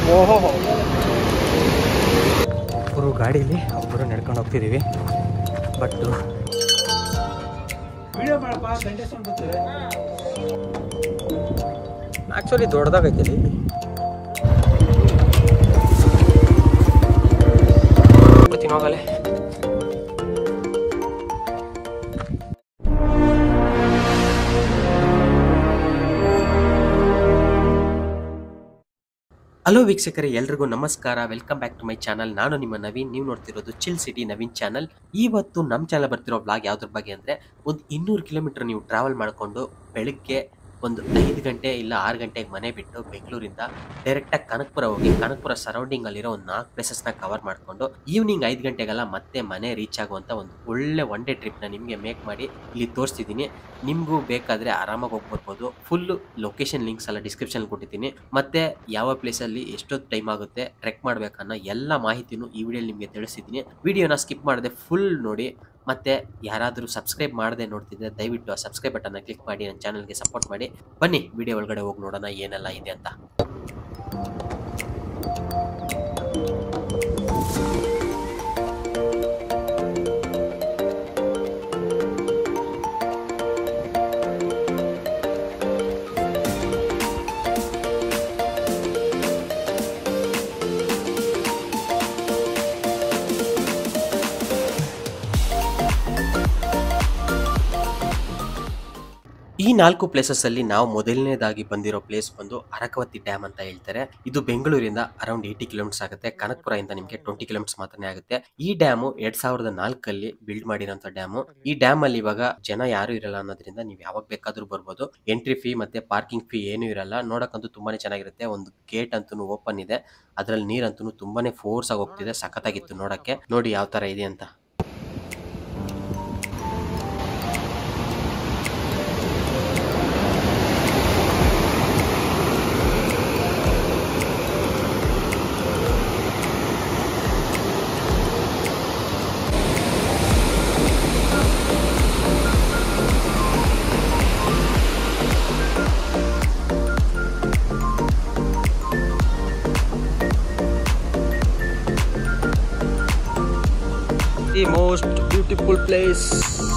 ಓಹೋ ಒಬ್ಬರು ಗಾಡೀಲಿ ಒಬ್ಬರು ನಡ್ಕೊಂಡು ಹೋಗ್ತಿದ್ದೀವಿ ಬಟ್ ಆ್ಯಕ್ಚುಲಿ ದೊಡ್ಡದಾಗೈತೆ ಇಲ್ಲಿ ಬಿಡ್ತೀನಿ ಹೋಗಲೇ ಹಲೋ ವೀಕ್ಷಕರೇ ಎಲ್ರಿಗೂ ನಮಸ್ಕಾರ welcome back to my channel ನಾನು ನಿಮ್ಮ ನವೀನ್ ನೀವು ನೋಡ್ತಿರೋದು ಚಿಲ್ ಸಿಟಿ ನವೀನ್ ಚಾನಲ್ ಇವತ್ತು ನಮ್ಮ ಚಾನಲ್ ಬರ್ತಿರೋ ಬ್ಲಾಗ್ ಯಾವ್ದ್ರ ಬಗ್ಗೆ ಅಂದರೆ ಒಂದು ಇನ್ನೂರು ಕಿಲೋಮೀಟರ್ ನೀವು ಟ್ರಾವೆಲ್ ಮಾಡಿಕೊಂಡು ಬೆಳಗ್ಗೆ ಒಂದು ಐದು ಗಂಟೆ ಇಲ್ಲ ಆರು ಗಂಟೆಗೆ ಮನೆ ಬಿಟ್ಟು ಬೆಂಗಳೂರಿಂದ ಡೈರೆಕ್ಟಾಗಿ ಕನಕಪುರ ಹೋಗಿ ಕನಕಪುರ ಸರೌಂಡಿಂಗ್ ಅಲ್ಲಿರೋ ಒಂದು ನಾಲ್ಕು ಪ್ಲೇಸಸ್ನ ಕವರ್ ಮಾಡಿಕೊಂಡು ಈವ್ನಿಂಗ್ ಐದು ಗಂಟೆಗೆಲ್ಲ ಮತ್ತೆ ಮನೆ ರೀಚ್ ಆಗುವಂಥ ಒಂದು ಒಳ್ಳೆ ಒನ್ ಡೇ ಟ್ರಿಪ್ನ ನಿಮಗೆ ಮೇಕ್ ಮಾಡಿ ಇಲ್ಲಿ ತೋರಿಸ್ತಿದ್ದೀನಿ ನಿಮಗೂ ಬೇಕಾದರೆ ಆರಾಮಾಗಿ ಹೋಗಿ ಬರ್ಬೋದು ಫುಲ್ ಲೊಕೇಶನ್ ಲಿಂಕ್ಸ್ ಎಲ್ಲ ಡಿಸ್ಕ್ರಿಪ್ಷನ್ ಕೊಟ್ಟಿದ್ದೀನಿ ಮತ್ತೆ ಯಾವ ಪ್ಲೇಸಲ್ಲಿ ಎಷ್ಟೊತ್ತು ಟೈಮ್ ಆಗುತ್ತೆ ಟ್ರೆಕ್ ಮಾಡ್ಬೇಕನ್ನೋ ಎಲ್ಲ ಮಾಹಿತಿನೂ ಈ ವಿಡಿಯೋಲಿ ನಿಮಗೆ ತಿಳಿಸಿದ್ದೀನಿ ವಿಡಿಯೋನ ಸ್ಕಿಪ್ ಮಾಡದೆ ಫುಲ್ ನೋಡಿ ಮತ್ತೆ ಯಾರಾದರೂ ಸಬ್ಸ್ಕ್ರೈಬ್ ಮಾಡದೆ ನೋಡ್ತಿದ್ರೆ ದಯವಿಟ್ಟು ಆ ಸಬ್ಸ್ಕ್ರೈಬ್ ಬಟನ್ನ ಕ್ಲಿಕ್ ಮಾಡಿ ನನ್ನ ಚಾನಲ್ಗೆ ಸಪೋರ್ಟ್ ಮಾಡಿ ಬನ್ನಿ ವಿಡಿಯೋ ಒಳಗಡೆ ಹೋಗಿ ನೋಡೋಣ ಏನೆಲ್ಲ ಇದೆ ಅಂತ ಈ ನಾಲ್ಕು ಪ್ಲೇಸಸ್ ಅಲ್ಲಿ ನಾವು ಮೊದಲನೇದಾಗಿ ಬಂದಿರೋ ಪ್ಲೇಸ್ ಬಂದು ಅರಕವತಿ ಡ್ಯಾಮ್ ಅಂತ ಹೇಳ್ತಾರೆ ಇದು ಬೆಂಗಳೂರಿಂದ ಅರೌಂಡ್ ಏಯ್ಟಿ ಕಿಲೋಮೀಟರ್ಸ್ ಆಗುತ್ತೆ ಕನಕಪುರದಿಂದ ನಿಮಗೆ ಟ್ವೆಂಟಿ ಕಿಲೋಮೀಟರ್ಸ್ ಮಾತ್ರನೇ ಆಗುತ್ತೆ ಈ ಡ್ಯಾಮು ಎರಡ್ ಸಾವಿರದ ನಾಲ್ಕಲ್ಲಿ ಬಿಲ್ಡ್ ಮಾಡಿರೋಂಥ ಡ್ಯಾಮು ಈ ಡ್ಯಾಮ್ ಅಲ್ಲಿ ಇವಾಗ ಜನ ಯಾರು ಇರಲ್ಲ ಅನ್ನೋದ್ರಿಂದ ನೀವು ಯಾವಾಗ ಬೇಕಾದ್ರೂ ಬರ್ಬೋದು ಎಂಟ್ರಿ ಫೀ ಮತ್ತೆ ಪಾರ್ಕಿಂಗ್ ಫೀ ಏನೂ ಇರಲ್ಲ ನೋಡಕ್ಕಂತೂ ತುಂಬಾನೇ ಚೆನ್ನಾಗಿರುತ್ತೆ ಒಂದು ಗೇಟ್ ಅಂತೂ ಓಪನ್ ಇದೆ ಅದ್ರಲ್ಲಿ ನೀರಂತೂ ತುಂಬಾನೇ ಫೋರ್ಸ್ ಆಗಿ ಹೋಗ್ತಿದೆ ಸಖತ್ತಾಗಿತ್ತು ನೋಡಕ್ಕೆ ನೋಡಿ ಯಾವ ತರ ಇದೆ ಅಂತ ದಿ ಮೋಸ್ಟ್ ಬ್ಯೂಟಿಫುಲ್ ಪ್ಲೇಸ್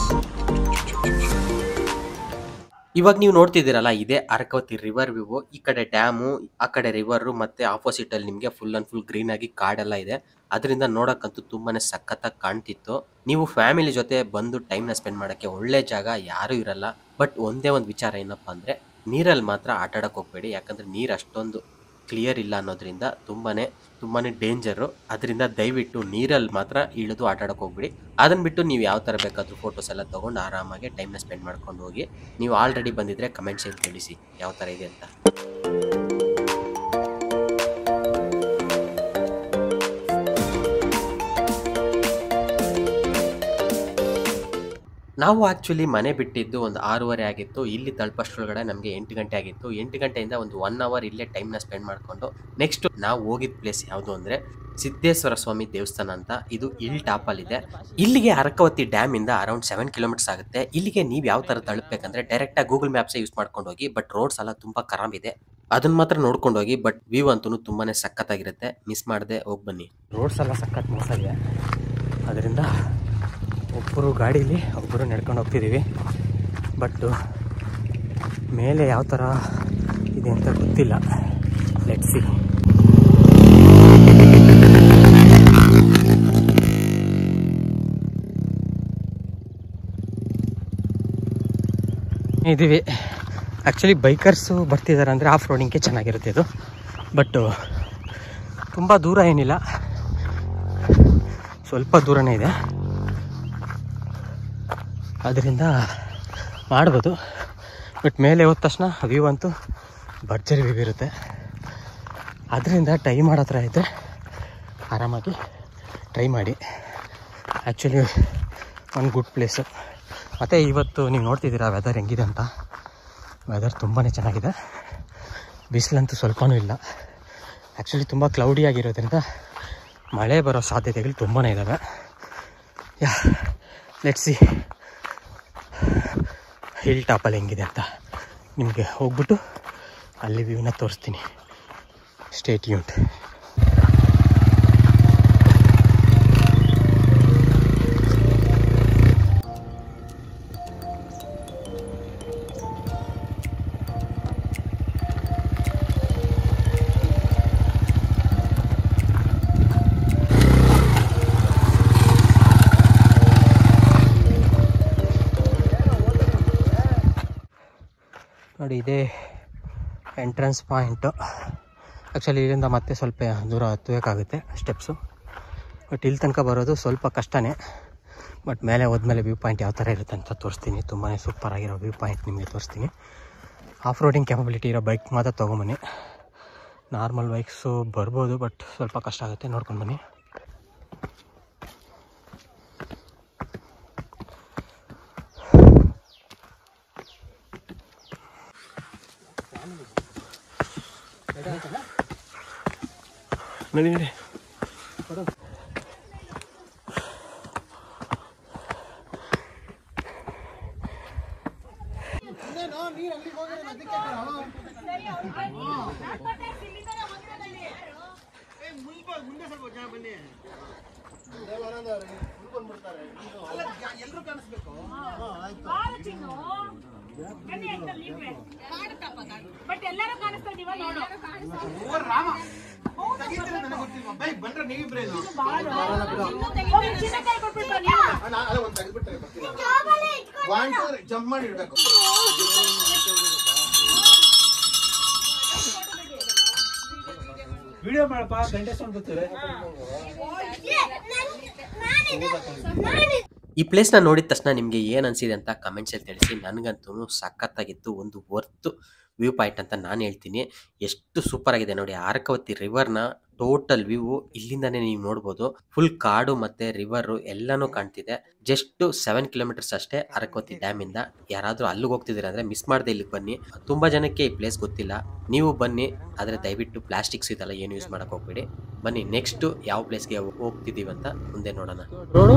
ಇವಾಗ ನೀವು ನೋಡ್ತಿದ್ದೀರಲ್ಲ ಇದೇ ಅರಕವತಿ ರಿವರ್ ವ್ಯೂ ಈ ಕಡೆ ಡ್ಯಾಮು ಆ ಕಡೆ ರಿವರ್ ಮತ್ತೆ ಆಪೋಸಿಟ್ ಅಲ್ಲಿ ನಿಮಗೆ ಫುಲ್ ಅಂಡ್ ಫುಲ್ ಗ್ರೀನ್ ಆಗಿ ಕಾಡೆಲ್ಲ ಇದೆ ಅದರಿಂದ ನೋಡಕ್ಕಂತೂ ತುಂಬಾನೇ ಸಖತ್ತಾಗಿ ಕಾಣ್ತಿತ್ತು ನೀವು ಫ್ಯಾಮಿಲಿ ಜೊತೆ ಬಂದು ಟೈಮ್ನ ಸ್ಪೆಂಡ್ ಮಾಡೋಕ್ಕೆ ಒಳ್ಳೆ ಜಾಗ ಯಾರೂ ಇರಲ್ಲ ಬಟ್ ಒಂದೇ ಒಂದು ವಿಚಾರ ಏನಪ್ಪಾ ಅಂದ್ರೆ ನೀರಲ್ಲಿ ಮಾತ್ರ ಆಟ ಆಡಕ್ಕೆ ಹೋಗ್ಬೇಡಿ ಯಾಕಂದ್ರೆ ನೀರು ಅಷ್ಟೊಂದು ಕ್ಲಿಯರ್ ಇಲ್ಲ ಅನ್ನೋದ್ರಿಂದ ತುಂಬಾನೇ ತುಂಬಾನೇ ಡೇಂಜರು ಅದರಿಂದ ದಯವಿಟ್ಟು ನೀರಲ್ಲಿ ಮಾತ್ರ ಇಳಿದು ಆಟ ಆಡಕ್ಕೆ ಹೋಗ್ಬಿಡಿ ಅದನ್ನ ಬಿಟ್ಟು ನೀವು ಯಾವ ಥರ ಬೇಕಾದರೂ ಫೋಟೋಸ್ ಎಲ್ಲ ತೊಗೊಂಡು ಆರಾಮಾಗಿ ಟೈಮ್ನ ಸ್ಪೆಂಡ್ ಮಾಡ್ಕೊಂಡು ಹೋಗಿ ನೀವು ಆಲ್ರೆಡಿ ಬಂದಿದ್ರೆ ಕಮೆಂಟ್ಸಲ್ಲಿ ತಿಳಿಸಿ ಯಾವ ಥರ ಇದೆ ಅಂತ ನಾವು ಆ್ಯಕ್ಚುಲಿ ಮನೆ ಬಿಟ್ಟಿದ್ದು ಒಂದು ಆರೂವರೆ ಆಗಿತ್ತು ಇಲ್ಲಿ ತಲುಪಷ್ಟರೊಳಗಡೆ ನಮಗೆ ಎಂಟು ಗಂಟೆ ಆಗಿತ್ತು ಎಂಟು ಗಂಟೆಯಿಂದ ಒಂದು ಒನ್ ಅವರ್ ಇಲ್ಲೇ ಟೈಮ್ನ ಸ್ಪೆಂಡ್ ಮಾಡಿಕೊಂಡು ನೆಕ್ಸ್ಟ್ ನಾವು ಹೋಗಿದ್ದ ಪ್ಲೇಸ್ ಯಾವುದು ಅಂದರೆ ಸಿದ್ದೇಶ್ವರ ಸ್ವಾಮಿ ದೇವಸ್ಥಾನ ಅಂತ ಇದು ಇಲ್ ಟಾಪಲ್ಲಿದೆ ಇಲ್ಲಿಗೆ ಅರಕವತಿ ಡ್ಯಾಮ್ ಇಂದ ಅರೌಂಡ್ ಸೆವೆನ್ ಕಿಲೋಮೀಟರ್ಸ್ ಆಗುತ್ತೆ ಇಲ್ಲಿಗೆ ನೀವು ಯಾವ ತರ ತಲುಪಬೇಕಂದ್ರೆ ಡೈರೆಕ್ಟ್ ಆಗಿ ಗೂಗಲ್ ಮ್ಯಾಪ್ಸ್ ಯೂಸ್ ಮಾಡ್ಕೊಂಡು ಹೋಗಿ ಬಟ್ ರೋಡ್ಸ್ ಎಲ್ಲ ತುಂಬಾ ಖರಾಬ್ ಇದೆ ಅದನ್ನ ಮಾತ್ರ ನೋಡ್ಕೊಂಡು ಹೋಗಿ ಬಟ್ ವ್ಯೂ ಅಂತೂ ತುಂಬಾನೇ ಸಖತ್ತಾಗಿರುತ್ತೆ ಮಿಸ್ ಮಾಡದೆ ಹೋಗಿ ಬನ್ನಿ ರೋಡ್ಸ್ ಎಲ್ಲ ಸಖತ್ ಮೋಸ ಇದೆ ಅದರಿಂದ ಒಬ್ಬರು ಗಾಡೀಲಿ ಒಬ್ಬರು ನಡ್ಕೊಂಡು ಹೋಗ್ತಿದ್ದೀವಿ ಬಟ್ ಮೇಲೆ ಯಾವ ಥರ ಇದೆ ಅಂತ ಗೊತ್ತಿಲ್ಲ ಲೆಟ್ಸಿ ಇದ್ದೀವಿ ಆ್ಯಕ್ಚುಲಿ ಬೈಕರ್ಸು ಬರ್ತಿದ್ದಾರೆ ಅಂದರೆ ಆಫ್ ರೋಡಿಂಗ್ಗೆ ಚೆನ್ನಾಗಿರುತ್ತೆ ಇದು ಬಟ್ಟು ತುಂಬ ದೂರ ಏನಿಲ್ಲ ಸ್ವಲ್ಪ ದೂರನೇ ಇದೆ ಅದರಿಂದ ಮಾಡ್ಬೋದು ಬಟ್ ಮೇಲೆ ಹೋದ ತಕ್ಷಣ ವ್ಯೂ ಅಂತೂ ಭರ್ಜರಿ ವ್ಯೂ ಇರುತ್ತೆ ಅದರಿಂದ ಟ್ರೈ ಮಾಡೋ ಥರ ಇದ್ದರೆ ಆರಾಮಾಗಿ ಟ್ರೈ ಮಾಡಿ ಆ್ಯಕ್ಚುಲಿ ಒಂದು ಗುಡ್ ಪ್ಲೇಸು ಮತ್ತು ಇವತ್ತು ನೀವು ನೋಡ್ತಿದ್ದೀರಾ ವೆದರ್ ಹೆಂಗಿದೆ ಅಂತ ವೆದರ್ ತುಂಬಾ ಚೆನ್ನಾಗಿದೆ ಬಿಸಿಲಂತೂ ಸ್ವಲ್ಪನೂ ಇಲ್ಲ ಆ್ಯಕ್ಚುಲಿ ತುಂಬ ಕ್ಲೌಡಿ ಆಗಿರೋದ್ರಿಂದ ಮಳೆ ಬರೋ ಸಾಧ್ಯತೆಗಳು ತುಂಬಾ ಇದ್ದಾವೆ ಯಾ ಲೆಟ್ಸಿ ಹಿಲ್ ಟಾಪಲ್ಲಿ ಹೆಂಗಿದೆ ಅಂತ ನಿಮಗೆ ಹೋಗ್ಬಿಟ್ಟು ಅಲ್ಲಿ ವ್ಯೂನ ತೋರಿಸ್ತೀನಿ ಸ್ಟೇಟ್ ಯೂಂಟ್ ನೋಡಿ ಇದೇ ಎಂಟ್ರೆನ್ಸ್ ಪಾಯಿಂಟು ಆ್ಯಕ್ಚುಲಿ ಇಲ್ಲಿಂದ ಮತ್ತೆ ಸ್ವಲ್ಪ ದೂರ ಹತ್ತಬೇಕಾಗುತ್ತೆ ಸ್ಟೆಪ್ಸು ಬಟ್ ಇಲ್ಲಿ ತನಕ ಬರೋದು ಸ್ವಲ್ಪ ಕಷ್ಟನೇ ಬಟ್ ಮೇಲೆ ಹೋದ್ಮೇಲೆ ವ್ಯೂ ಪಾಯಿಂಟ್ ಯಾವ ಥರ ಇರುತ್ತೆ ಅಂತ ತೋರಿಸ್ತೀನಿ ತುಂಬಾ ಸೂಪರ್ ಆಗಿರೋ ವ್ಯೂ ಪಾಯಿಂಟ್ ನಿಮಗೆ ತೋರಿಸ್ತೀನಿ ಆಫ್ ರೋಡಿಂಗ್ ಕೆಪಬಿಲಿಟಿ ಇರೋ ಬೈಕ್ ಮಾತ್ರ ತೊಗೊಂಬನ್ನಿ ನಾರ್ಮಲ್ ಬೈಕ್ಸು ಬರ್ಬೋದು ಬಟ್ ಸ್ವಲ್ಪ ಕಷ್ಟ ಆಗುತ್ತೆ ನೋಡ್ಕೊಂಡು ಬನ್ನಿ ನಡಿ ನಡಿ ಬಟ್ ಎಲ್ಲರೂ ಕಾಣಿಸ್ತಾ ಇದೀವ ನೋಡು ಹೋಗಿ ಚಿನ್ನಕಾಯಿ ಕೊಟ್ಬಿಟ್ಟು ನೀವು. ಜಂಪ್ ಮಾಡಿ ಇಡ್ಬೇಕು ವಿಡಿಯೋ ಮಾಡಪ್ಪ ಗಂಟೆ ಸೌಂಡ್ ಬರ್ತಾರೆ ಈ ಪ್ಲೇಸ್ನ ನೋಡಿದ ತಕ್ಷಣ ನಿಮಗೆ ಏನು ಅನಿಸಿದೆ ಅಂತ ಕಮೆಂಟ್ಸಲ್ಲಿ ತಿಳಿಸಿ ನನಗಂತೂ ಸಖತ್ತಾಗಿತ್ತು ಒಂದು ವರ್ತ್ ವ್ಯೂ ಪಾಯಿಂಟ್ ಅಂತ ನಾನು ಹೇಳ್ತೀನಿ ಎಷ್ಟು ಸೂಪರ್ ಆಗಿದೆ ನೋಡಿ ಆರಕವತಿ ರಿವರ್ನ ಟೋಟಲ್ ವ್ಯೂ ಇಲ್ಲಿಂದಾನೇ ನೀವು ನೋಡ್ಬೋದು ಫುಲ್ ಕಾಡು ಮತ್ತೆ ರಿವರ್ ಎಲ್ಲಾನು ಕಾಣ್ತಿದೆ ಜಸ್ಟ್ ಸೆವೆನ್ ಕಿಲೋಮೀಟರ್ಸ್ ಅಷ್ಟೇ ಅರಕವತಿ ಡ್ಯಾಮ್ ಇಂದ ಯಾರಾದ್ರೂ ಅಲ್ಲಿಗೆ ಹೋಗ್ತಿದ್ದೀರಾ ಅಂದ್ರೆ ಮಿಸ್ ಮಾಡದೆ ಇಲ್ಲಿಗೆ ಬನ್ನಿ ತುಂಬಾ ಜನಕ್ಕೆ ಈ ಪ್ಲೇಸ್ ಗೊತ್ತಿಲ್ಲ ನೀವು ಬನ್ನಿ ಆದ್ರೆ ದಯವಿಟ್ಟು ಪ್ಲಾಸ್ಟಿಕ್ಸ್ ಇದೆಲ್ಲ ಏನು ಯೂಸ್ ಮಾಡಕ್ ಹೋಗ್ಬೇಡಿ ಬನ್ನಿ ನೆಕ್ಸ್ಟ್ ಯಾವ ಪ್ಲೇಸ್ಗೆ ಹೋಗ್ತಿದೀವಿ ಅಂತ ಮುಂದೆ ನೋಡೋಣ ರೋಡು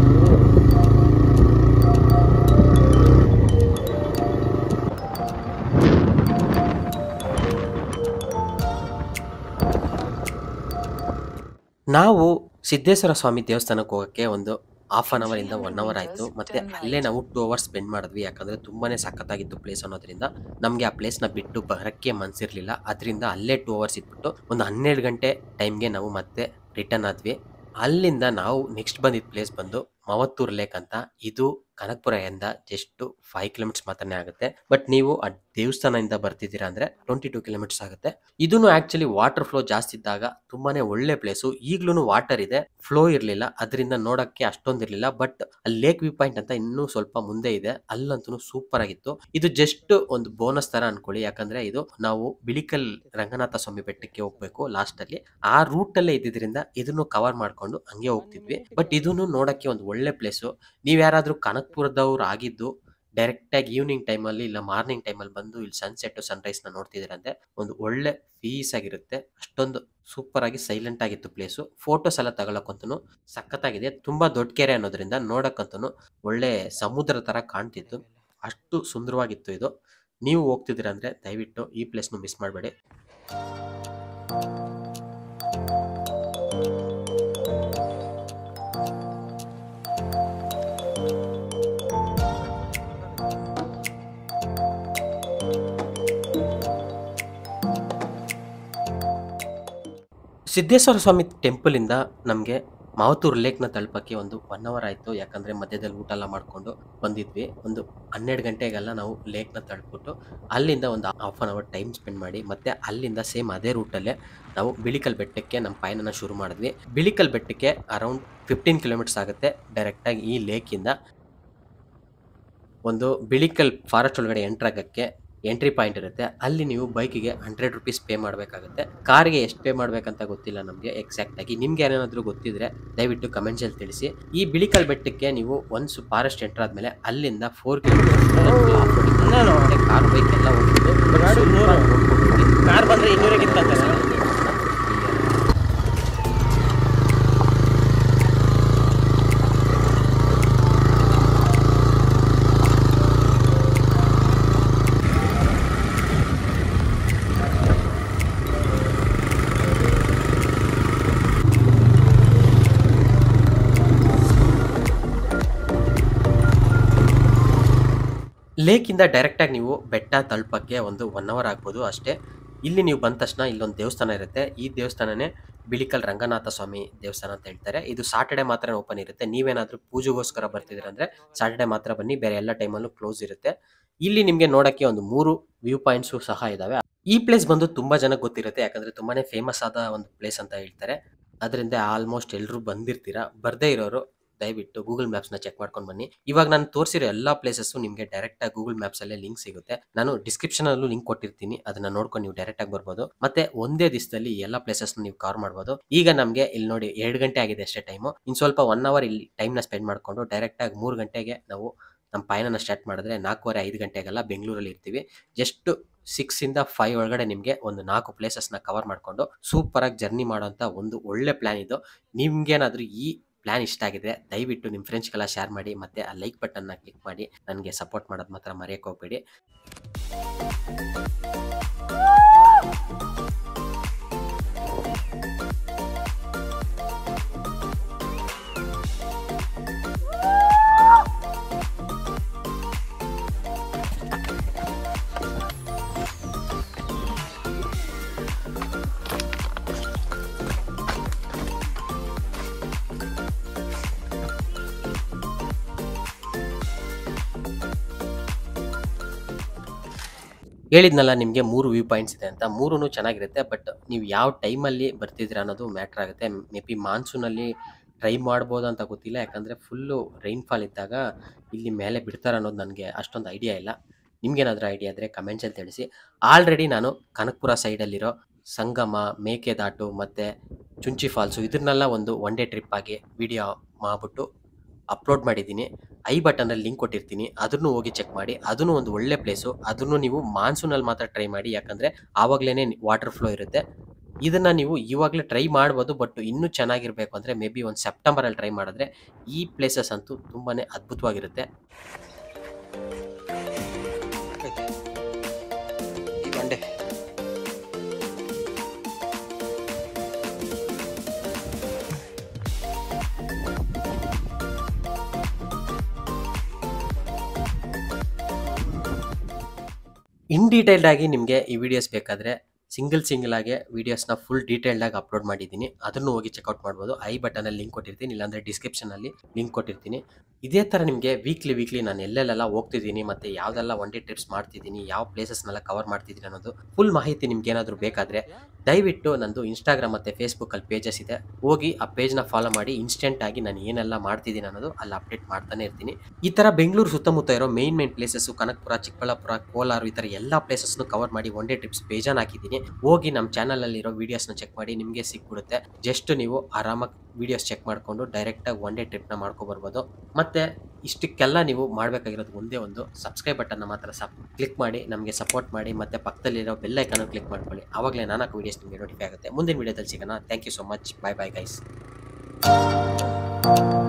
ನಾವು ಸಿದ್ದೇಶ್ವರ ಸ್ವಾಮಿ ದೇವಸ್ಥಾನಕ್ಕೆ ಹೋಗೋಕ್ಕೆ ಒಂದು ಹಾಫ್ ಅನ್ ಅವರ್ ಇಂದ ಒನ್ ಅವರ್ ಆಯ್ತು ಮತ್ತೆ ಅಲ್ಲೇ ನಾವು ಟೂ ಅವರ್ಸ್ ಸ್ಪೆಂಡ್ ಮಾಡಿದ್ವಿ ಯಾಕಂದ್ರೆ ತುಂಬಾನೇ ಸಖತ್ತಾಗಿತ್ತು ಪ್ಲೇಸ್ ಅನ್ನೋದ್ರಿಂದ ನಮಗೆ ಆ ಪ್ಲೇಸ್ ನ ಬಿಟ್ಟು ಬರಕ್ಕೆ ಮನ್ಸಿರ್ಲಿಲ್ಲ ಅದರಿಂದ ಅಲ್ಲೇ ಟೂ ಅವರ್ಸ್ ಇದ್ಬಿಟ್ಟು ಒಂದು ಹನ್ನೆರಡು ಗಂಟೆ ಟೈಮ್ಗೆ ನಾವು ಮತ್ತೆ ರಿಟರ್ನ್ ಆದ್ವಿ ಅಲ್ಲಿಂದ ನಾವು ನೆಕ್ಸ್ಟ್ ಬಂದಿದ್ದ ಪ್ಲೇಸ್ ಬಂದು ಮವತ್ತೂರ್ ಲೇಕ್ ಅಂತ ಇದು ಕನಕಪುರದಿಂದ ಜಸ್ಟ್ ಫೈವ್ ಕಿಲೋಮೀಟರ್ಸ್ ಮಾತ್ರನೇ ಆಗುತ್ತೆ ಬಟ್ ನೀವು ಆ ದೇವಸ್ಥಾನದಿಂದ ಬರ್ತಿದ್ದೀರಾ ಅಂದ್ರೆ ಟ್ವೆಂಟಿ ಟೂ ಕಿಲೋಮೀಟರ್ಸ್ ಆಗುತ್ತೆ ಇದನ್ನು ಆಕ್ಚುಲಿ ವಾಟರ್ ಫ್ಲೋ ಜಾಸ್ತಿ ಇದ್ದಾಗ ತುಂಬಾನೇ ಒಳ್ಳೆ ಪ್ಲೇಸು ಈಗ್ಲೂ ವಾಟರ್ ಇದೆ ಫ್ಲೋ ಇರಲಿಲ್ಲ ಅದರಿಂದ ನೋಡಕ್ಕೆ ಅಷ್ಟೊಂದು ಇರಲಿಲ್ಲ ಬಟ್ ಅಲ್ಲಿ ಲೇಕ್ ವ್ಯೂ ಪಾಯಿಂಟ್ ಅಂತ ಇನ್ನೂ ಸ್ವಲ್ಪ ಮುಂದೆ ಇದೆ ಅಲ್ಲಂತೂ ಸೂಪರ್ ಆಗಿತ್ತು ಇದು ಜಸ್ಟ್ ಒಂದು ಬೋನಸ್ ತರ ಅನ್ಕೊಳ್ಳಿ ಯಾಕಂದ್ರೆ ಇದು ನಾವು ಬಿಳಿಕಲ್ ರಂಗನಾಥ ಸ್ವಾಮಿ ಬೆಟ್ಟಕ್ಕೆ ಹೋಗ್ಬೇಕು ಲಾಸ್ಟ್ ಅಲ್ಲಿ ಆ ರೂಟ್ ಅಲ್ಲೇ ಇದ್ದಿದ್ರಿಂದ ಇದನ್ನು ಕವರ್ ಮಾಡ್ಕೊಂಡು ಹಂಗೆ ಹೋಗ್ತಿದ್ವಿ ಬಟ್ ಇದನ್ನು ನೋಡಕ್ಕೆ ಒಂದು ಒಳ್ಳೆ ಪ್ಲೇಸು ನೀವ್ ಯಾರಾದ್ರೂ ಕನಕ್ಪುರದವ್ರು ಆಗಿದ್ದು ಡೈರೆಕ್ಟ್ ಆಗಿ ಈವ್ನಿಂಗ್ ಟೈಮಲ್ಲಿ ಇಲ್ಲ ಮಾರ್ನಿಂಗ್ ಟೈಮಲ್ಲಿ ಬಂದು ಇಲ್ಲಿ ಸನ್ಸೆಟ್ ಸನ್ರೈಸ್ ನ ನೋಡ್ತಿದ್ದೀರಂದ್ರೆ ಒಂದು ಒಳ್ಳೆ ಪೀಸ್ ಆಗಿರುತ್ತೆ ಅಷ್ಟೊಂದು ಸೂಪರ್ ಆಗಿ ಸೈಲೆಂಟ್ ಆಗಿತ್ತು ಪ್ಲೇಸು ಫೋಟೋಸ್ ಎಲ್ಲ ತಗೊಳಕ್ಕಂತೂ ಸಖತ್ತಾಗಿದೆ ತುಂಬಾ ದೊಡ್ಡ ಕೆರೆ ಅನ್ನೋದ್ರಿಂದ ನೋಡಕ್ಕಂತೂ ಒಳ್ಳೆ ಸಮುದ್ರ ತರ ಕಾಣ್ತಿತ್ತು ಅಷ್ಟು ಸುಂದರವಾಗಿತ್ತು ಇದು ನೀವು ಹೋಗ್ತಿದ್ದೀರ ಅಂದ್ರೆ ದಯವಿಟ್ಟು ಈ ಪ್ಲೇಸ್ನು ಮಿಸ್ ಮಾಡಬೇಡಿ ಸಿದ್ದೇಶ್ವರ ಸ್ವಾಮಿ ಟೆಂಪಲ್ ಇಂದ ನಮಗೆ ಮಾವತೂರು ಲೇಕ್ನ ತಲುಪಕ್ಕೆ ಒಂದು ಒನ್ ಅವರ್ ಆಯಿತು ಯಾಕಂದರೆ ಮಧ್ಯದಲ್ಲಿ ಊಟ ಎಲ್ಲ ಮಾಡಿಕೊಂಡು ಬಂದಿದ್ವಿ ಒಂದು ಹನ್ನೆರಡು ಗಂಟೆಗೆಲ್ಲ ನಾವು ಲೇಕ್ನ ತಲುಪಿಬಿಟ್ಟು ಅಲ್ಲಿಂದ ಒಂದು half an hour time spend ಮಾಡಿ ಮತ್ತೆ ಅಲ್ಲಿಂದ ಸೇಮ್ ಅದೇ ರೂಟಲ್ಲೇ ನಾವು ಬಿಳಿಕಲ್ ಬೆಟ್ಟಕ್ಕೆ ನಮ್ಮ ಪಯಣನ ಶುರು ಮಾಡಿದ್ವಿ ಬಿಳಿಕಲ್ ಬೆಟ್ಟಕ್ಕೆ ಅರೌಂಡ್ ಫಿಫ್ಟೀನ್ ಕಿಲೋಮೀಟರ್ಸ್ ಆಗುತ್ತೆ ಡೈರೆಕ್ಟಾಗಿ ಈ ಲೇಕಿಂದ ಒಂದು ಬಿಳಿಕಲ್ ಫಾರೆಸ್ಟ್ ಒಳಗಡೆ ಎಂಟ್ರ್ ಆಗಕ್ಕೆ ಎಂಟ್ರಿ ಪಾಯಿಂಟ್ ಇರುತ್ತೆ ಅಲ್ಲಿ ನೀವು ಬೈಕಿಗೆ ಹಂಡ್ರೆಡ್ ರುಪೀಸ್ ಪೇ ಮಾಡಬೇಕಾಗುತ್ತೆ ಕಾರ್ಗೆ ಎಷ್ಟು ಪೇ ಮಾಡಬೇಕಂತ ಗೊತ್ತಿಲ್ಲ ನಮಗೆ ಎಕ್ಸಾಕ್ಟ್ ಆಗಿ ನಿಮ್ಗೆ ಏನಾದರೂ ಗೊತ್ತಿದ್ರೆ ದಯವಿಟ್ಟು ಕಮೆಂಟ್ಸಲ್ಲಿ ತಿಳಿಸಿ ಈ ಬಿಳಿಕಲ್ ಬೆಟ್ಟಕ್ಕೆ ನೀವು ಒನ್ಸ್ ಫಾರೆಸ್ಟ್ ಎಂಟರ್ ಆದ್ಮೇಲೆ ಅಲ್ಲಿಂದ ಫೋರ್ ಕಿಲೋಮೀಟರ್ ಕಾರ್ ಬೈಕ್ ಎಲ್ಲ ಹೋಗಿದ್ದು ಕಾರ್ ಬಂದ್ರೆ ಇನ್ನೂರಕ್ಕಿಂತ ಲೇಕಿಂದ ಡೈರೆಕ್ಟಾಗಿ ನೀವು ಬೆಟ್ಟ ತಲುಪಕ್ಕೆ ಒಂದು ಒನ್ ಅವರ್ ಆಗ್ಬೋದು ಅಷ್ಟೇ ಇಲ್ಲಿ ನೀವು ಬಂದ ತಕ್ಷಣ ಇಲ್ಲೊಂದು ದೇವಸ್ಥಾನ ಇರುತ್ತೆ ಈ ದೇವಸ್ಥಾನನೇ ಬಿಳಿಕಲ್ ರಂಗನಾಥ ಸ್ವಾಮಿ ದೇವಸ್ಥಾನ ಅಂತ ಹೇಳ್ತಾರೆ ಇದು ಸಾಟರ್ಡೆ ಮಾತ್ರ ಓಪನ್ ಇರುತ್ತೆ ನೀವೇನಾದ್ರೂ ಪೂಜೆಗೋಸ್ಕರ ಬರ್ತಿದ್ದೀರ ಅಂದ್ರೆ ಸಾಟರ್ಡೆ ಮಾತ್ರ ಬನ್ನಿ ಬೇರೆ ಎಲ್ಲ ಟೈಮಲ್ಲೂ ಕ್ಲೋಸ್ ಇರುತ್ತೆ ಇಲ್ಲಿ ನಿಮಗೆ ನೋಡಕ್ಕೆ ಒಂದು ಮೂರು ವ್ಯೂ ಪಾಯಿಂಟ್ಸು ಸಹ ಇದಾವೆ ಈ ಪ್ಲೇಸ್ ಬಂದು ತುಂಬಾ ಜನಕ್ಕೆ ಗೊತ್ತಿರುತ್ತೆ ಯಾಕಂದ್ರೆ ತುಂಬಾನೇ ಫೇಮಸ್ ಆದ ಒಂದು ಪ್ಲೇಸ್ ಅಂತ ಹೇಳ್ತಾರೆ ಅದರಿಂದ ಆಲ್ಮೋಸ್ಟ್ ಎಲ್ಲರೂ ಬಂದಿರ್ತೀರಾ ಬರ್ದೇ ಇರೋರು ದಯವಿಟ್ಟು ಗೂಗಲ್ ಮ್ಯಾಪ್ಸ್ ನ ಚೆಕ್ ಮಾಡ್ಕೊಂಡು ಬನ್ನಿ ಇವಾಗ ನಾನು ತೋರಿಸಿರೋ ಎಲ್ಲಾ ಪ್ಲೇಸಸ್ ನಿಮಗೆ ಡೈರೆಕ್ಟ್ ಆಗಿ ಗೂಗಲ್ ಮ್ಯಾಪ್ಸ್ ಅಲ್ಲೇ ಲಿಂಕ್ ಸಿಗುತ್ತೆ ನಾನು ಡಿಸ್ಕ್ರಿಪ್ಷನ್ ಅಲ್ಲೂ ಲಿಂಕ್ ಕೊಟ್ಟಿರ್ತೀನಿ ಅದನ್ನ ನೋಡ್ಕೊಂಡು ನೀವು ಡೈರೆಕ್ಟ್ ಆಗಿ ಬರ್ಬೋದು ಮತ್ತೆ ಒಂದೇ ದಿವಸದಲ್ಲಿ ಎಲ್ಲ ಪ್ಲೇಸಸ್ ನೀವು ಕವರ್ ಮಾಡ್ಬೋದು ಈಗ ನಮಗೆ ಇಲ್ಲಿ ನೋಡಿ ಎರಡು ಗಂಟೆ ಆಗಿದೆ ಅಷ್ಟೇ ಟೈಮು ಇನ್ ಸ್ವಲ್ಪ ಒನ್ ಅವರ್ ಇಲ್ಲಿ ಟೈಮ್ ನ ಸ್ಪೆಂಡ್ ಮಾಡ್ಕೊಂಡು ಡೈರೆಕ್ಟ್ ಆಗಿ ಮೂರು ಗಂಟೆಗೆ ನಾವು ನಮ್ಮ ಪಯಣನ ಸ್ಟಾರ್ಟ್ ಮಾಡಿದ್ರೆ ನಾಲ್ಕೂವರೆ ಐದು ಗಂಟೆಗೆಲ್ಲ ಬೆಂಗಳೂರಲ್ಲಿ ಇರ್ತೀವಿ ಜಸ್ಟ್ ಸಿಕ್ಸ್ ಇಂದ ಫೈವ್ ಒಳಗಡೆ ನಿಮಗೆ ಒಂದು ನಾಲ್ಕು ಪ್ಲೇಸಸ್ನ ಕವರ್ ಮಾಡಿಕೊಂಡು ಸೂಪರ್ ಆಗಿ ಜರ್ನಿ ಮಾಡೋಂಥ ಒಂದು ಒಳ್ಳೆ ಪ್ಲಾನ್ ಇದು ನಿಮ್ಗೇನಾದ್ರೂ ಈ ಪ್ಲಾನ್ ಇಷ್ಟ ಆಗಿದೆ ದಯವಿಟ್ಟು ನಿಮ್ಮ ಫ್ರೆಂಡ್ಸ್ಗೆಲ್ಲ ಶೇರ್ ಮಾಡಿ ಮತ್ತೆ ಆ ಲೈಕ್ ಬಟನ್ನ ಕ್ಲಿಕ್ ಮಾಡಿ ನನಗೆ ಸಪೋರ್ಟ್ ಮಾಡೋದು ಮಾತ್ರ ಮರೆಯೋಕೆ ಹೋಗ್ಬೇಡಿ ಹೇಳಿದ್ನಲ್ಲ ನಿಮಗೆ ಮೂರು ವ್ಯೂ ಪಾಯಿಂಟ್ಸ್ ಇದೆ ಅಂತ ಮೂರೂ ಚೆನ್ನಾಗಿರುತ್ತೆ ಬಟ್ ನೀವು ಯಾವ ಟೈಮಲ್ಲಿ ಬರ್ತಿದ್ದೀರಾ ಅನ್ನೋದು ಮ್ಯಾಟ್ರ್ ಆಗುತ್ತೆ ಮೇ ಬಿ ಮಾನ್ಸೂನಲ್ಲಿ ಟ್ರೈ ಮಾಡ್ಬೋದು ಅಂತ ಗೊತ್ತಿಲ್ಲ ಯಾಕಂದರೆ ಫುಲ್ಲು ರೈನ್ಫಾಲ್ ಇದ್ದಾಗ ಇಲ್ಲಿ ಮೇಲೆ ಬಿಡ್ತಾರೆ ಅನ್ನೋದು ನನಗೆ ಅಷ್ಟೊಂದು ಐಡಿಯಾ ಇಲ್ಲ ನಿಮ್ಗೇನಾದರೂ ಐಡಿಯಾ ಇದ್ದರೆ ಕಮೆಂಟ್ಸಲ್ಲಿ ತಿಳಿಸಿ ಆಲ್ರೆಡಿ ನಾನು ಕನಕಪುರ ಸೈಡಲ್ಲಿರೋ ಸಂಗಮ ಮೇಕೆದಾಟು ಮತ್ತು ಚುಂಚಿ ಫಾಲ್ಸು ಇದನ್ನೆಲ್ಲ ಒಂದು ಒನ್ ಡೇ ಟ್ರಿಪ್ ಆಗಿ ವಿಡಿಯೋ ಮಾಡಿಬಿಟ್ಟು ಅಪ್ಲೋಡ್ ಮಾಡಿದ್ದೀನಿ ಐ ಬಟನಲ್ಲಿ ಲಿಂಕ್ ಕೊಟ್ಟಿರ್ತೀನಿ ಅದನ್ನು ಹೋಗಿ ಚೆಕ್ ಮಾಡಿ ಅದನ್ನು ಒಂದು ಒಳ್ಳೆ ಪ್ಲೇಸು ಅದನ್ನು ನೀವು ಮಾನ್ಸೂನಲ್ಲಿ ಮಾತ್ರ ಟ್ರೈ ಮಾಡಿ ಯಾಕಂದರೆ ಆವಾಗಲೇ ವಾಟರ್ ಫ್ಲೋ ಇರುತ್ತೆ ಇದನ್ನು ನೀವು ಇವಾಗಲೇ ಟ್ರೈ ಮಾಡ್ಬೋದು ಬಟ್ ಇನ್ನೂ ಚೆನ್ನಾಗಿರಬೇಕು ಅಂದರೆ ಮೇ ಬಿ ಒಂದು ಸೆಪ್ಟೆಂಬರಲ್ಲಿ ಟ್ರೈ ಮಾಡಿದ್ರೆ ಈ ಪ್ಲೇಸಸ್ ಅಂತೂ ತುಂಬಾ ಅದ್ಭುತವಾಗಿರುತ್ತೆ ಈ ಬಂಡೆ ಇನ್ ಡೀಟೇಲ್ಡ್ ಆಗಿ ನಿಮಗೆ ಈ ವಿಡಿಯೋಸ್ ಬೇಕಾದರೆ ಸಿಂಗಲ್ ಸಿಂಗಲ್ ಆಗಿ ವಿಡಿಯೋಸ್ನ ಫುಲ್ ಡೀಟೇಲ್ಡ್ ಆಗಿ ಅಪ್ಲೋಡ್ ಮಾಡಿದ್ದೀನಿ ಅದನ್ನು ಹೋಗಿ ಚೆಕ್ಔಟ್ ಮಾಡ್ಬೋದು ಐ ಬಟನಲ್ಲಿ ಲಿಂಕ್ ಕೊಟ್ಟಿರ್ತೀನಿ ಇಲ್ಲಾಂದರೆ ಡಿಸ್ಕ್ರಿಪ್ಷನಲ್ಲಿ ಲಿಂಕ್ ಕೊಟ್ಟಿರ್ತೀನಿ ಇದೇ ಥರ ನಿಮಗೆ ವೀಕ್ಲಿ ವೀಕ್ಲಿ ನಾನು ಎಲ್ಲೆಲ್ಲೆಲ್ಲ ಹೋಗ್ತಿದ್ದೀನಿ ಮತ್ತು ಯಾವುದೆಲ್ಲ ಒನ್ ಡೇ ಟ್ರಿಪ್ಸ್ ಮಾಡ್ತಿದ್ದೀನಿ ಯಾವ ಪ್ಲೇಸಸ್ನೆಲ್ಲ ಕವರ್ ಮಾಡ್ತಿದ್ದೀನಿ ಅನ್ನೋದು ಫುಲ್ ಮಾಹಿತಿ ನಿಮ್ಗೆ ಏನಾದರೂ ಬೇಕಾದರೆ ದಯವಿಟ್ಟು ನಂದು ಇನ್ಸ್ಟಾಗ್ರಾಮ್ ಮತ್ತು ಫೇಸ್ಬುಕ್ಕಲ್ಲಿ ಪೇಜಸ್ ಇದೆ ಹೋಗಿ ಆ ಪೇಜ್ನ ಫಾಲೋ ಮಾಡಿ ಇನ್ಸ್ಟೆಂಟ್ ಆಗಿ ನಾನು ಏನೆಲ್ಲ ಮಾಡ್ತಿದ್ದೀನಿ ಅನ್ನೋದು ಅಲ್ಲಿ ಅಪ್ಡೇಟ್ ಮಾಡ್ತಾನೆ ಇರ್ತೀನಿ ಈ ಥರ ಬೆಂಗಳೂರು ಸುತ್ತಮುತ್ತ ಇರೋ main main places Kanakapura Chikkaballapura Kolar ಈ ಥರ ಎಲ್ಲ ಪ್ಲೇಸಸ್ನು ಕವರ್ ಮಾಡಿ ಒನ್ ಡೇ ಟ್ರಿಪ್ಸ್ ಬೇಜಾನ್ ಹಾಕಿದ್ದೀನಿ ಹೋಗಿ ನಮ್ಮ ಚಾನಲಲ್ಲಿರೋ ವೀಡಿಯೋಸ್ನ ಚೆಕ್ ಮಾಡಿ ನಿಮಗೆ ಸಿಕ್ಬಿಡುತ್ತೆ ಜಸ್ಟ್ ನೀವು ಆರಾಮಾಗಿ ವೀಡಿಯೋಸ್ ಚೆಕ್ ಮಾಡಿಕೊಂಡು ಡೈರೆಕ್ಟಾಗಿ ಒನ್ ಡೇ ಟ್ರಿಪ್ನ ಮಾಡ್ಕೊಬರ್ಬೋದು ಮತ್ತು ಇಷ್ಟಕ್ಕೆಲ್ಲ ನೀವು ಮಾಡಬೇಕಾಗಿರೋದು ಒಂದೇ ಒಂದು ಸಬ್ಸ್ಕ್ರೈಬ್ ಬಟನ್ನ ಮಾತ್ರ ಸಪ್ ಕ್ಲಿಕ್ ಮಾಡಿ ನಮಗೆ ಸಪೋರ್ಟ್ ಮಾಡಿ ಮತ್ತು ಪಕ್ಕದಲ್ಲಿರೋ ಬೆಲ್ ಐಕನ್ನು ಕ್ಲಿಕ್ ಮಾಡ್ಕೊಳ್ಳಿ ಆವಾಗಲೇ ನಾಲ್ಕು ವೀಡಿಯೋಸ್ ನಿಮಗೆ ನೋಟಿಫೈ ಆಗುತ್ತೆ ಮುಂದಿನ ವೀಡಿಯೋದಲ್ಲಿ ಸಿಗೋಣ thank you so much bye bye guys